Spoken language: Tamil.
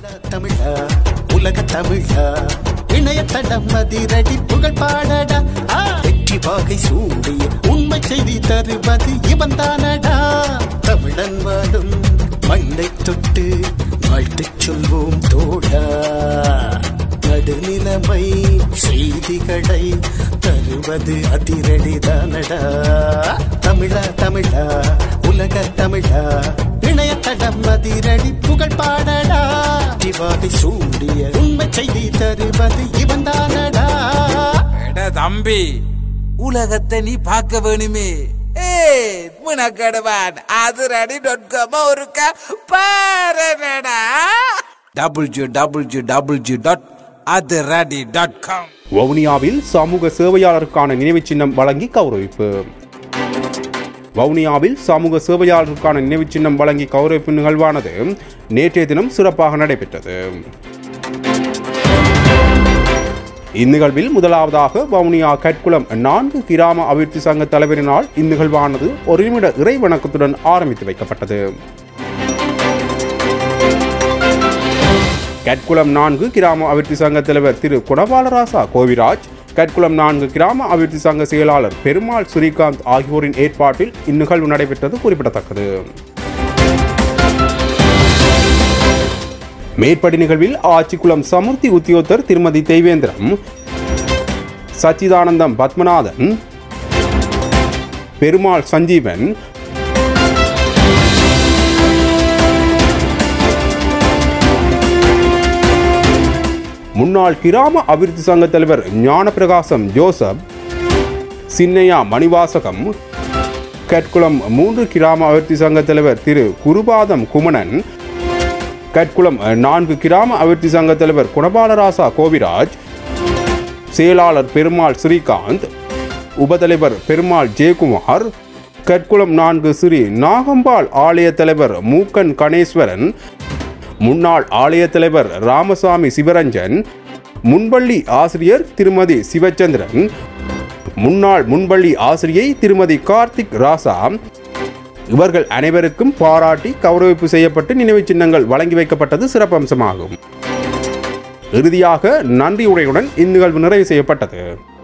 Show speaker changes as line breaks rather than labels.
தமிழா உலக தமிழா இணையதளம் அதிரடி புகழ் பாடடா ஆ, வெற்றி வாகை சூடிய உண்மை செய்தி தருவது இவன் தானடா தமிழன் வாழும் மண்ணை தொட்டு வாழ்த்துச் சொல்வோம் தோடா நடுநிலைமை செய்திகளை தருவது அதிரடிதானடா தமிழா தமிழா உலக தமிழா இணையதளம் அதிரடி புகழ் பாடடா சிவாகை சூடிய உண்மை செய்தி தருவது இவன் தானடா
எட தம்பி உலகத்தை நீ பார்க்க வேணுமே ஏ முனக்கடுவான் அதிரடி டாட் காம் ஒருக்கா பாருடா W W W dot Athirady dot com
வவுனியாவில் சமூக சேவையாளருக்கான நினைவுச் சின்னம் வழங்கி கௌரவிப்பு வவுனியாவில் சமூக சேவையாளருக்கான நினைவுச் சின்னம் வழங்கி கௌரவிப்பு நிகழ்வானது நேற்றைய தினம் சிறப்பாக நடைபெற்றது இந்நிகழ்வில் முதலாவதாக வவுனியா கட்குளம் நான்கு கிராம அபிவிருத்தி சங்க தலைவரினால் இந்நிகழ்வானது ஒரு நிமிட இறை வணக்கத்துடன் ஆரம்பித்து வைக்கப்பட்டது கட்குளம் நான்கு கிராம அபிவிருத்தி சங்க தலைவர் திரு குணபாலராசா கோவிராஜ் கட்குளம் நான்கு கிராம அபிவிருத்தி சங்க செயலாளர் பெருமாள் ஸ்ரீகாந்த் ஆகியோரின் ஏற்பாட்டில் இந்நிகழ்வு நடைபெற்றது குறிப்பிடத்தக்கது மேற்படி நிகழ்வில் ஆட்சிக்குளம் சமுர்த்தி உத்தியோகத்தர் திருமதி தெய்வேந்திரம் சச்சிதானந்தம் பத்மநாதன் பெருமாள் சஞ்சீவன் முன்னாள் கிராம அபிவிருத்தி சங்க தலைவர் ஞானப்பிரகாசம் ஜோசப் சின்னையா மணிவாசகம் கட்குளம் மூன்று கிராம அபிவிருத்தி சங்க தலைவர் திரு குருபாதம் குமணன் கட்குளம் நான்கு கிராம அபிவிருத்தி சங்க தலைவர் குணபாலராசா கோவிராஜ் செயலாளர் பெருமாள் ஸ்ரீகாந்த் உபதலைவர் பெருமாள் ஜெயக்குமார் கட்குளம் நான்கு ஸ்ரீ நாகம்பாள் ஆலய தலைவர் மூக்கன் கணேஸ்வரன் முன்னாள் ஆலய தலைவர் ராமசாமி சிவரஞ்சன் முன்பள்ளி ஆசிரியர் திருமதி சிவச்சந்திரன் முன்னாள் முன்பள்ளி ஆசிரியை திருமதி கார்த்திக் ராசா இவர்கள் அனைவருக்கும் பாராட்டி கௌரவிப்பு செய்யப்பட்டு நினைவுச் சின்னங்கள் வழங்கி வைக்கப்பட்டது சிறப்பம்சமாகும் இறுதியாக நன்றி உரையுடன் இந்நிகழ்வு நிறைவு செய்யப்பட்டது